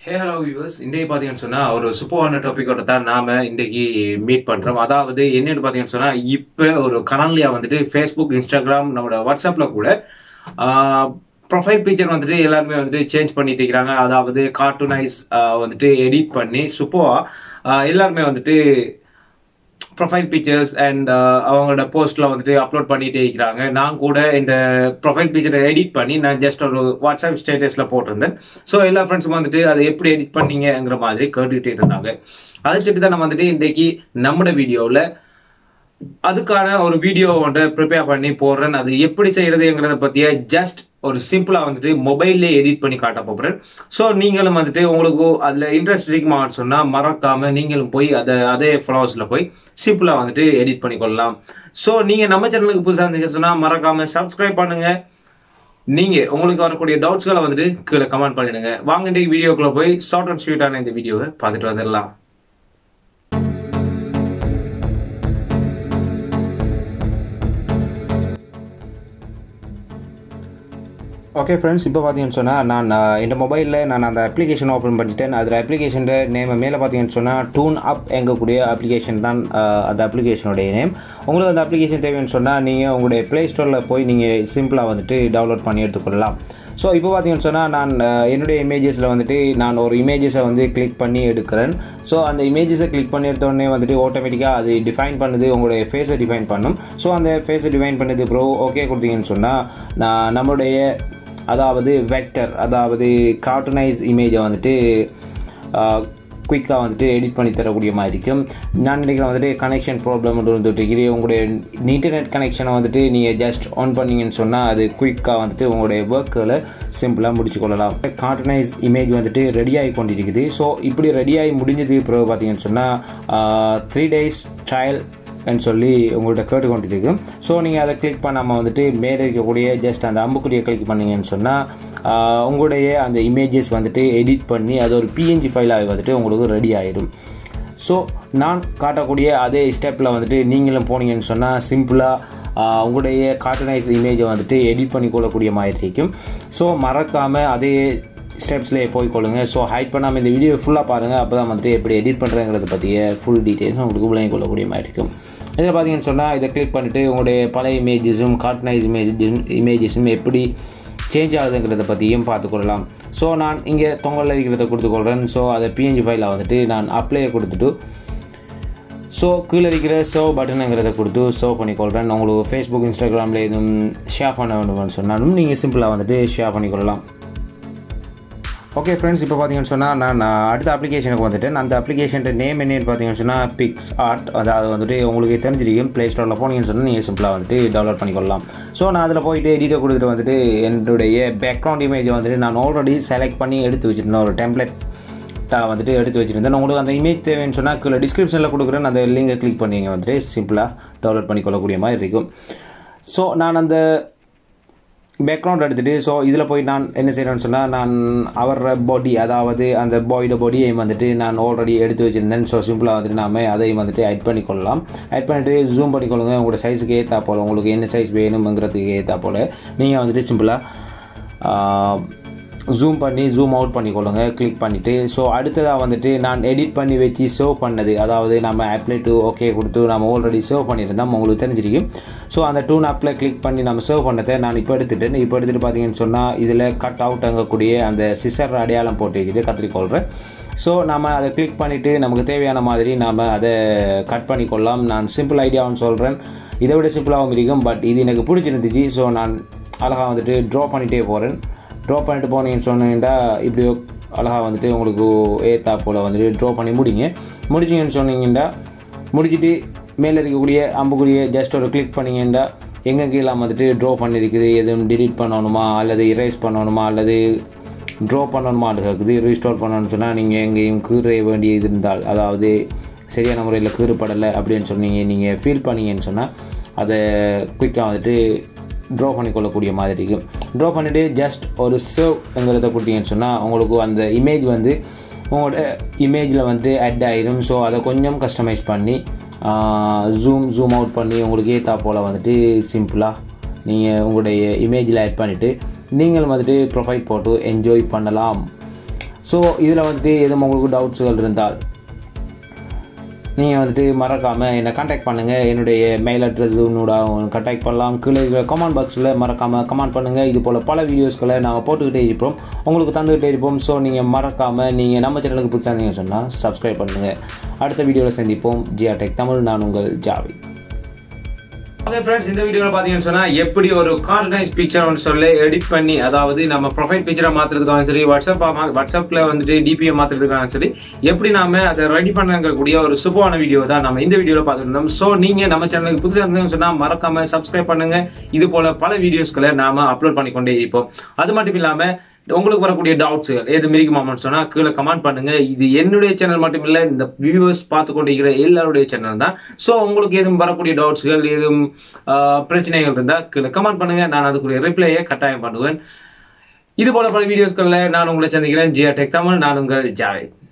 hey hello viewers இன்றைக்கு பார்த்தீங்கன்னு சொன்னால் ஒரு சூப்பரான டாப்பிக்கோட தான் நாம இன்றைக்கு மீட் பண்ணுறோம் அதாவது என்னன்னு பார்த்தீங்கன்னு சொன்னால் இப்போ ஒரு கரண்ட்லியாக வந்துட்டு ஃபேஸ்புக் இன்ஸ்டாகிராம் நம்மளோட வாட்ஸ்அப்பில் கூட ப்ரொஃபைல் பிக்சர் வந்துட்டு எல்லாருமே வந்துட்டு சேஞ்ச் பண்ணிட்டு இருக்கிறாங்க அதாவது கார்ட்டூனைஸ் வந்துட்டு எடிட் பண்ணி சூப்பராக எல்லாருமே வந்துட்டு ப்ரொஃபைல் பிக்சர்ஸ் அண்ட் அவங்களோட போஸ்ட்ல வந்துட்டு அப்லோட் பண்ணிட்டே இருக்கிறாங்க நான் கூட இந்த ப்ரொஃபைல் பிக்சரை எடிட் பண்ணி நான் ஜஸ்ட் ஒரு வாட்ஸ்அப் ஸ்டேட்டஸ்ல போட்டிருந்தேன் ஸோ எல்லா ஃப்ரெண்ட்ஸும் வந்துட்டு அதை எப்படி எடிட் பண்ணீங்கங்கிற மாதிரி கேட்டுக்கிட்டே இருந்தாங்க அதை சொல்லி தான் நான் வந்துட்டு இன்றைக்கு நம்மளோட வீடியோவில் அதுக்கான ஒரு வீடியோ வந்து ப்ரிப்பேர் பண்ணி போடுறேன் அது எப்படி செய்யறதுங்கிறத பத்திய ஜஸ்ட் ஒரு சிம்பிளா வந்துட்டு மொபைல்லே எடிட் பண்ணி காட்ட போறேன் ஸோ நீங்களும் வந்துட்டு உங்களுக்கு அதுல இன்ட்ரெஸ்ட் இருக்குமான்னு சொன்னா மறக்காம நீங்களும் போய் அதை அதே ஃப்ளவர்ஸ்ல போய் சிம்பிளா வந்துட்டு எடிட் பண்ணிக்கொள்ளலாம் ஸோ நீங்க நம்ம சேனலுக்கு புதுசாக இருந்தீங்க சொன்னா மறக்காம சப்ஸ்கிரைப் பண்ணுங்க நீங்க உங்களுக்கு வரக்கூடிய டவுட்ஸ்களை வந்துட்டு கீழே கமெண்ட் பண்ணிடுங்க வாங்க இன்றைக்கு வீடியோக்குள்ள போய் ஷார்ட் அண்ட் ஸ்வீட்டான இந்த வீடியோவை பார்த்துட்டு வந்துடலாம் ஓகே ஃப்ரெண்ட்ஸ் இப்போ பார்த்தீங்கன்னு சொன்னால் நான் அஹ், இந்த மொபைலில் நான் அந்த அப்ளிகேஷன் ஓப்பன் பண்ணிட்டேன் அதில் அப்ளிகேஷன் நேம் மேலே பார்த்தீங்கன்னு சொன்னால் டூன் அப் எங்கக்கூடிய அப்ளிகேஷன் தான் அஹ், அந்த அப்ளிகேஷனுடைய நேம் உங்களுக்கு அந்த அப்ளிகேஷன் தேவைன்னு சொன்னால் நீங்கள் உங்களுடைய ப்ளே ஸ்டோரில் போய் நீங்கள் சிம்பிளாக வந்துட்டு டவுன்லோட் பண்ணி எடுத்துக்கொள்ளலாம் ஸோ இப்போ பார்த்தீங்கன்னு சொன்னால் நான் அஹ், என்னுடைய இமேஜஸில் வந்துட்டு நான் ஒரு இமேஜஸை வந்து கிளிக் பண்ணி எடுக்கிறேன் ஸோ அந்த இமேஜஸை கிளிக் பண்ணி எடுத்த உடனே வந்துட்டு ஆட்டோமேட்டிக்காக அது டிஃபைன் பண்ணுது உங்களுடைய ஃபேஸை டிஃபைன் பண்ணும் ஸோ அந்த ஃபேஸை டிஃபைன் பண்ணுது ப்ரோ ஓகே கொடுத்தீங்கன்னு சொன்னால் நான் நம்மளுடைய அதாவது வெக்டர் அதாவது கார்ட்டனைஸ் இமேஜை வந்துட்டு குயிக்காக வந்துட்டு எடிட் பண்ணி தரக்கூடிய மாதிரி இருக்கும் நான் நினைக்கிறேன் வந்துட்டு கனெக்ஷன் ப்ராப்ளம் வந்துட்டு இருக்குது உங்களுடைய இன்டர்நெட் கனெக்ஷனை வந்துட்டு நீங்கள் ஜஸ்ட் ஆன் பண்ணீங்கன்னு சொன்னால் அது குயிக்காக வந்துட்டு உங்களுடைய ஒர்க்கில் சிம்பிளாக முடிச்சு கொள்ளலாம் கார்ட்டனைஸ் இமேஜ் வந்துட்டு ரெடி ஆகி கொண்டிருக்குது ஸோ இப்படி ரெடியாகி முடிஞ்சது பிறகு பார்த்தீங்கன்னு சொன்னால் த்ரீ டேஸ் ட்ரையல் ன்னு சொல்லி உங்கள்கிட்ட கேட்டுக்கொண்டிருக்கு ஸோ நீங்கள் அதை கிளிக் பண்ணாமல் வந்துட்டு மேலே இருக்கக்கூடிய ஜஸ்ட் அந்த அம்புக்குடியை கிளிக் பண்ணீங்கன்னு சொன்னால் உங்களுடைய அந்த இமேஜஸ் வந்துட்டு எடிட் பண்ணி அது ஒரு பிஎன்ஜி ஃபைலாக வந்துட்டு உங்களுக்கு ரெடி ஆயிடும் ஸோ நான் காட்டக்கூடிய அதே ஸ்டெப்பில் வந்துட்டு நீங்களும் போனீங்கன்னு சொன்னால் சிம்பிளாக உங்களுடைய கார்ட்டனைஸ் இமேஜை வந்துட்டு எடிட் பண்ணி கொள்ளக்கூடிய மாதிரி இருக்கும் ஸோ மறக்காமல் அதே ஸ்டெப்ஸ்லேயே போய் கொள்ளுங்க ஸோ ஹைட் பண்ணாமல் இந்த வீடியோ ஃபுல்லாக பாருங்கள் அப்போ தான் வந்துட்டு எப்படி எடிட் பண்ணுறங்கிறத பற்றிய ஃபுல் டீட்டெயில்ஸ் உங்களுக்கு விளங்கி கொள்ளக்கூடிய மாதிரி இருக்கும் இதில் பார்த்தீங்கன்னு சொன்னால் இதை கிளிக் பண்ணிவிட்டு உங்களுடைய பழைய இமேஜஸும் கார்ட்டனைஸ் இமேஜ் இமேஜஸும் எப்படி சேஞ்ச் ஆகுதுங்கிறத பற்றியும் பார்த்துக்கொள்ளலாம் ஸோ நான் இங்கே தொங்கலில் இருக்கிறத கொடுத்துக்கொள்கிறேன் ஸோ அதை பிஎன்ஜி ஃபைலில் வந்துட்டு நான் அப்ளையை கொடுத்துட்டு ஸோ கீழே இருக்கிற சர்வ் பட்டனுங்கிறத கொடுத்து சர்வ் பண்ணிக்கொள்கிறேன் உங்களுக்கு ஃபேஸ்புக் இன்ஸ்டாகிராமில் எதுவும் ஷேர் பண்ண வேண்டும்னு சொன்னாலும் நீங்கள் சிம்பிளாக வந்துட்டு ஷேர் பண்ணிக்கொள்ளலாம் ஓகே ஃப்ரெண்ட்ஸ் இப்போ பார்த்தீங்கன்னு சொன்னால் நான் நான் அடுத்த அப்ளிகேஷனுக்கு வந்துட்டேன் அந்த அப்ளிகேஷன் நேம் என்னன்னு பார்த்தீங்கன்னு சொன்னால் பிக்ஸ் ஆர்ட் அதாவது வந்துட்டு உங்களுக்கு தெரிஞ்சிருக்கும் ப்ளே ஸ்டோரில் போனீங்கன்னு சொன்னால் நீங்கள் சிம்பிளாக வந்துட்டு டவுன்லோட் பண்ணிக்கொள்ளலாம் ஸோ நான் அதில் போயிட்டு எடிட்டை கொடுத்துட்டு வந்துட்டு என்னுடைய பேக்ரவுண்ட் இமேஜை வந்துட்டு நான் ஆல்ரெடி செலக்ட் பண்ணி எடுத்து வச்சுருந்தேன் ஒரு டெம்ப்ளேட் வந்துட்டு எடுத்து வச்சுருந்தேன் உங்களுக்கு அந்த இமேஜ் தேவைன்னு சொன்னால் கீழே டிஸ்கிரிப்ஷனில் கொடுக்குறேன் அந்த லிங்கை கிளிக் பண்ணி நீங்கள் வந்துட்டு சிம்பிளாக டவுன்லோட் பண்ணிக்கொள்ளக்கூடிய மாதிரி இருக்கும் ஸோ நான் அந்த பேக்ரவுண்ட் எடுத்துகிட்டு ஸோ இதில் போய் நான் என்ன செய்கிறேன்னு சொன்னால் நான் அவர் பாடி அதாவது அந்த பாயோட பாடியை வந்துட்டு நான் ஆல்ரெடி எடுத்து வச்சுருந்தேன் ஸோ சிம்பிளாக வந்துட்டு நாம அதையும் வந்துட்டு ஆட் பண்ணிக்கொள்ளலாம் ஆட் பண்ணிட்டு ஜூம் பண்ணிக்கொள்ளுங்க உங்களோட சைஸுக்கு ஏற்றா போல் உங்களுக்கு என்ன சைஸ் வேணுங்கிறதுக்கு ஏற்றா போல் நீங்கள் வந்துட்டு சிம்பிளாக ஜூம் பண்ணி ஜூம் அவுட் பண்ணிக்கொள்ளுங்க கிளிக் பண்ணிவிட்டு ஸோ அடுத்ததாக வந்துட்டு நான் எடிட் பண்ணி வச்சு சேவ் பண்ணது அதாவது நம்ம அப்ளை டு ஓகே கொடுத்து நம்ம ஆல்ரெடி சேவ் பண்ணியிருந்தோம் உங்களுக்கு தெரிஞ்சிருக்கும் ஸோ அந்த டூன் ஆப்பில் கிளிக் பண்ணி நம்ம சேவ் பண்ணதை நான் இப்போ எடுத்துட்டேன் இப்போ எடுத்துகிட்டு பார்த்தீங்கன்னு சொன்னால் இதில் கட் அவுட் அங்கக்கூடிய அந்த சிசர் அடையாளம் போட்டு வைக்கிட்டு கற்றுக்கொள்கிறேன் ஸோ நம்ம அதை கிளிக் பண்ணிவிட்டு நமக்கு தேவையான மாதிரி நாம் அதை கட் பண்ணிக்கொள்ளலாம் நான் சிம்பிள் ஐடியாவும் சொல்கிறேன் இதை விட சிம்பிளாகவும் இருக்கும் பட் இது எனக்கு பிடிச்சிருந்துச்சு ஸோ நான் அழகாக வந்துட்டு ட்ரா பண்ணிகிட்டே போகிறேன் ட்ரா பண்ணிட்டு போனீங்கன்னு சொன்னீங்கன்னா இப்படி அழகாக வந்துட்டு உங்களுக்கு ஏத்தா போல் வந்துட்டு ட்ரா பண்ணி முடிங்க முடிச்சிங்கன்னு சொன்னீங்கன்னா முடிச்சுட்டு மேலே இருக்கக்கூடிய அம்புக்குரிய ஜஸ்ட் ஒரு கிளிக் பண்ணிங்கன்னா எங்கெங்கெல்லாம் வந்துட்டு ட்ரா பண்ணியிருக்குது எதுவும் டிலீட் பண்ணணுமா அல்லது இரேஸ் பண்ணணுமா அல்லது ட்ரா பண்ணணுமான்னு கேட்குது ரீஸ்டோர் பண்ணணும்னு சொன்னால் நீங்கள் எங்கேயும் கீற வேண்டியது இருந்தால் அதாவது சரியான முறையில் கீறுபடலை அப்படின்னு சொன்னீங்க நீங்கள் ஃபீல் பண்ணீங்கன்னு சொன்னால் அதை குயிக்காக வந்துட்டு ட்ரா பண்ணிக்கொள்ளக்கூடிய மாதிரி இருக்கும் ட்ரா பண்ணிவிட்டு ஜஸ்ட் ஒரு சேவ்ங்கிறத கொடுத்தீங்கன்னு சொன்னால் உங்களுக்கு அந்த இமேஜ் வந்து உங்களோட இமேஜில் வந்து ஆட் ஆயிடும் ஸோ அதை கொஞ்சம் கஸ்டமைஸ் பண்ணி ஜூம் ஜூம் அவுட் பண்ணி உங்களுக்கு ஏற்றா போல் வந்துட்டு சிம்பிளாக நீங்கள் உங்களுடைய இமேஜில் ஆட் பண்ணிவிட்டு நீங்களும் வந்துட்டு ப்ரொஃபைல் போட்டு என்ஜாய் பண்ணலாம் ஸோ இதில் வந்துட்டு எதுவும் உங்களுக்கு டவுட்ஸுகள் இருந்தால் நீங்கள் வந்துட்டு மறக்காமல் என்னை காண்டாக்ட் பண்ணுங்கள் என்னுடைய மெயில் அட்ரஸ் உன்னோட காண்டாக்ட் பண்ணலாம் கீழே இருக்கிற கமெண்ட் பாக்ஸில் மறக்காமல் கமெண்ட் பண்ணுங்கள் இது போல் பல வீடியோஸ்களை நாங்கள் போட்டுக்கிட்டே இருப்போம் உங்களுக்கு தந்துக்கிட்டே இருப்போம் ஸோ நீங்கள் மறக்காமல் நீங்கள் நம்ம சேனலுக்கு புதுசாக நீங்கள் சொன்னால் சப்ஸ்கிரைப் பண்ணுங்கள் அடுத்த வீடியோவில் சந்திப்போம் ஜியா டெக் தமிழ் நான் உங்கள் ஜாவி ஓகே ஃப்ரெண்ட்ஸ் இந்த வீடியோவில் பார்த்தீங்கன்னு சொன்னால் எப்படி ஒரு கார்டனைஸ் பிக்சர் ஒன்று சொல்லி எடிட் பண்ணி அதாவது நம்ம ப்ரொஃபைல் பிக்சரை மாற்றுறதுக்காக சரி வாட்ஸ்அப் வாட்ஸ்அப்பில் வந்துட்டு டிபியை மாற்றுறதுக்காக சரி எப்படி நாம அதை ரெடி பண்ணக்கூடிய ஒரு சூப்பரான வீடியோ தான் நம்ம இந்த வீடியோவில் பார்த்துருந்தோம் ஸோ நீங்கள் நம்ம சேனலுக்கு புதுசாக இருந்தீங்கன்னு சொன்னால் மறக்காம சப்ஸ்கிரைப் பண்ணுங்க இது போல பல வீடியோஸ்களை நாம அப்லோட் பண்ணிக்கொண்டே இருப்போம் அது மட்டும் இல்லாமல் உங்களுக்கு வரக்கூடிய டவுட்ஸுகள் எது மிரிக்குமாமன்னு சொன்னா கீழே கமெண்ட் பண்ணுங்க இது என்னுடைய சேனல் மட்டும் இல்ல இந்த வியூவர்ஸ் பார்த்து கொண்டிருக்கிற எல்லாருடைய சேனல் தான் ஸோ உங்களுக்கு எதுவும் வரக்கூடிய டவுட்ஸ்கள் எதுவும் ஆஹ், பிரச்சனைகள் இருந்தா கீழே கமெண்ட் பண்ணுங்க நான் அதுக்குரிய ரிப்ளையை கட்டாயம் பண்ணுவேன் இது போல பல வீடியோஸ்களில் நான் உங்களை சந்திக்கிறேன் ஜியா டெக் தமிழ் நான் உங்கள் ஜாவேத்